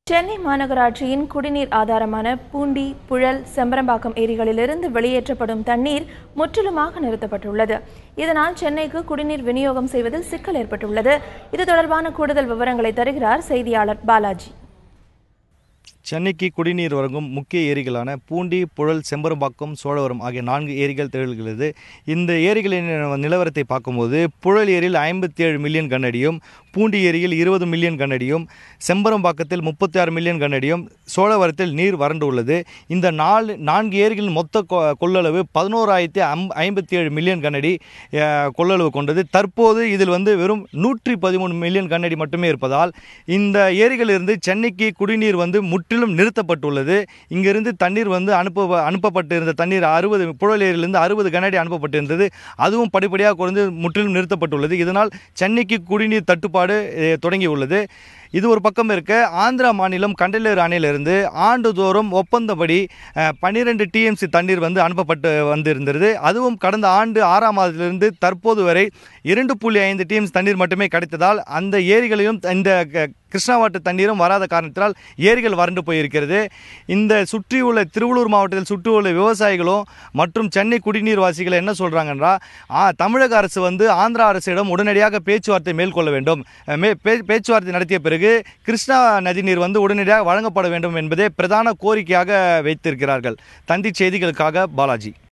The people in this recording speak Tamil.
சென்னை மாநகராட்சியின் குடிநீர் ஆதாரமான பூண்டி புழல் செம்பரம்பாக்கம் ஏரிகளிலிருந்து வெளியேற்றப்படும் தண்ணீர் முற்றிலுமாக நிறுத்தப்பட்டுள்ளது இதனால் சென்னைக்கு குடிநீர் விநியோகம் செய்வதில் சிக்கல் ஏற்பட்டுள்ளது இது தொடர்பான கூடுதல் விவரங்களை தருகிறார் செய்தியாளர் பாலாஜி சென்னைக்கு குடிநீர் வழங்கும் முக்கிய ஏரிகளான பூண்டி புழல் செம்பரம்பாக்கம் சோழவரம் ஆகிய நான்கு ஏரிகள் திகழ்கிறது இந்த ஏரிகளின் நிலவரத்தை பார்க்கும்போது புழல் ஏரியில் ஐம்பத்தி ஏழு மில்லியன் கனடியும் பூண்டி ஏரியில் இருபது மில்லியன் கனடியும் செம்பரம்பாக்கத்தில் முப்பத்தி ஆறு மில்லியன் கனடியும் சோழவரத்தில் நீர் வறண்டு உள்ளது இந்த நாலு நான்கு ஏரிகளின் மொத்த கொ- கொள்ளளவு பதினோராயிரத்தி அம் ஐம்பத்தி ஏழு மில்லியன் கனடி அஹ், கொள்ளளவு கொண்டது தற்போது இதில் வந்து வெறும் நூற்றி பதிமூணு மில்லியன் கனடி மட்டுமே இருப்பதால் இந்த ஏரிகளிலிருந்து சென்னைக்கு குடிநீர் வந்து முற்றிலும் நிறுத்தப்பட்டுள்ளது இங்கிருந்து தண்ணீர் வந்து அனுப்ப அனுப்பப்பட்டிருந்த தண்ணீர் அறுபது புழல் ஏரியிலிருந்து அறுபது கனடி அனுப்பப்பட்டிருந்தது அதுவும் படிப்படியாக குறைந்து முற்றிலும் நிறுத்தப்பட்டுள்ளது இதனால் சென்னைக்கு குடிநீர் தட்டுப்பாடு அஹ், தொடங்கியுள்ளது இது ஒரு பக்கம் இருக்க ஆந்திரா மாநிலம் கண்டலேறு அணையிலிருந்து ஆண்டுதோறும் ஒப்பந்தப்படி பன்னிரெண்டு டிஎம்சி தண்ணீர் வந்து அனுப்பப்பட்டு வந்திருந்தது அதுவும் கடந்த ஆண்டு ஆறாம் மாதத்திலிருந்து தற்போது வரை இரண்டு புள்ளி ஐந்து டிஎம்சி தண்ணீர் மட்டுமே கிடைத்ததால் அந்த ஏரிகளிலும் இந்த க- கிருஷ்ணாவாட்டு தண்ணீரும் வராத காரணத்தினால் ஏரிகள் வறண்டு போயிருக்கிறது இந்த சுற்றியுள்ள திருவள்ளூர் மாவட்டத்தில் சுற்றியுள்ள விவசாயிகளும் மற்றும் சென்னை குடிநீர் வாசிகள் என்ன சொல்கிறாங்கன்னா தமிழக அரசு வந்து ஆந்திரா அரசிடம் உடனடியாக பேச்சுவார்த்தை மேற்கொள்ள வேண்டும் அஹ், மே பே- பேச்சுவார்த்தை நடத்திய பிறகு கிருஷ்ணா நதிநீர் வந்து உடனடியாக வழங்கப்பட வேண்டும் என்பதே பிரதான கோரிக்கையாக வைத்திருக்கிறார்கள் தந்தி செய்திகளுக்காக பாலாஜி